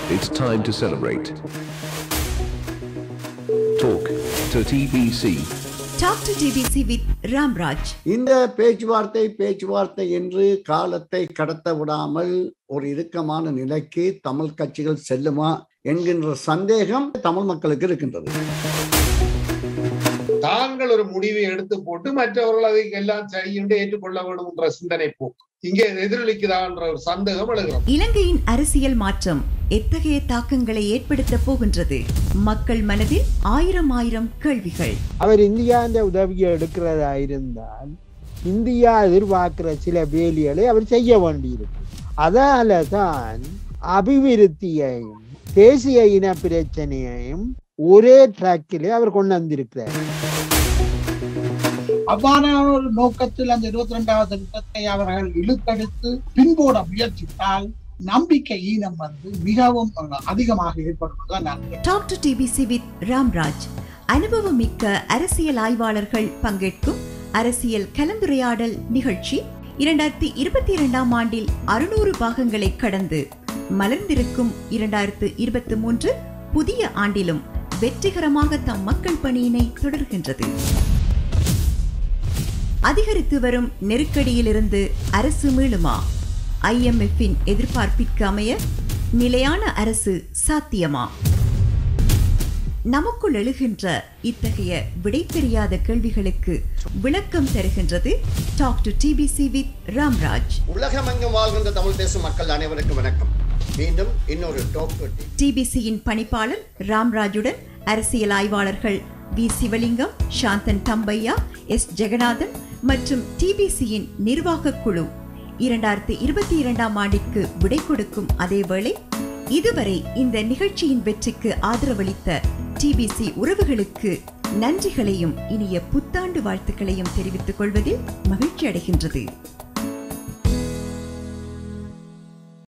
It's time to celebrate. Talk to TBC. Talk to TBC with Ramraj. இந்த பேச்சுவார்த்தை பேச்சுவார்த்தை என்று காலத்தை கடத்த விடாமல் ஒரு இறுக்கமான நிலைக்கு தமிழ் கட்சிகள் செல்லுமா என்கின்ற சந்தேகம் தமிழ் மக்களுக்கு இருக்கின்றது தாங்கள் ஒரு முடிவை எடுத்து போட்டு மற்றவர்கள் அதை எல்லாம் சரியுண்டு ஏற்றுக்கொள்ள வேண்டும் என்ற சிந்தனை போக்கு இங்கே எதிரொலிக்குதா என்ற ஒரு சந்தேகம் எழுகிறது இலங்கையின் அரசியல் மாற்றம் எத்தகைய தாக்கங்களை ஏற்படுத்தப் போகின்றது மக்கள் மனதில் ஆயிரம் ஆயிரம் கேள்விகள் அவர் இந்தியாண்ட உதவியை எடுக்கிறதா இருந்தால் இந்தியா எதிர்பார்க்கிற சில வேலைகளை அவர் செய்ய வேண்டியிருக்கும் அதால தான் அபிவிருத்தியையும் தேசிய இன பிரச்சனையையும் ஒரே ட்ராக்கிலே அவர் கொண்டு வந்திருக்கிறார் அவ்வாறான ஒரு நோக்கத்தில் அந்த இருபத்தி ரெண்டாவது திட்டத்தை அவர்கள் இழுத்தெடுத்து பின்போட முயற்சித்தால் நம்பிக்கை ஈனம் வந்து மிகவும் அதிகமாக ஏற்படுவதுதான் நான் talk to TBC with Ramraj அனுபவமிக்க அரசியல் ஆய்வாளர்கள் பங்கேற்கும் அரசியல் கலந்துரையாடல் நிகழ்ச்சி இரண்டாயிரத்தி இருபத்தி இரண்டாம் ஆண்டில் அறுநூறு பாகங்களை கடந்து மலர்ந்திருக்கும் இரண்டாயிரத்து இருபத்தி மூன்று புதிய ஆண்டிலும் வெற்றிகரமாக தம் மக்கள் பணியினை தொடர்கின்றது அதிகரித்து வரும் நெருக்கடியிலிருந்து அரசு மீளுமா ஐஎம்எஃப்பின் எதிர்பார்ப்பிற்கு அமைய நிலையான அரசு சாத்தியமா நமக்குள் எழுகின்ற இத்தகைய விடை தெரியாத கேள்விகளுக்கு விளக்கம் தருகின்றது talk to TBC with Ramraj உலகமெங்கும் வாழ்கின்ற தமிழ் பேசும் மக்கள் அனைவருக்கும் வணக்கம் மீண்டும் இன்னொரு டாக் டிபிசியின் பணிப்பாளர் ராம்ராஜுடன் அரசியல் ஆய்வாளர்கள் வி சிவலிங்கம் சாந்தன் தம்பையா எஸ் ஜெகநாதன் மற்றும் டிபிசியின் நிர்வாக குழு இரண்டாயிரத்தி இருபத்தி இரண்டாம் ஆண்டிற்கு விடை கொடுக்கும் அதேவேளை இதுவரை இந்த நிகழ்ச்சியின் வெற்றிக்கு ஆதரவளித்த டிபிசி உறவுகளுக்கு நன்றிகளையும் இனிய புத்தாண்டு வாழ்த்துக்களையும் தெரிவித்துக் கொள்வதில் மகிழ்ச்சி அடைகின்றது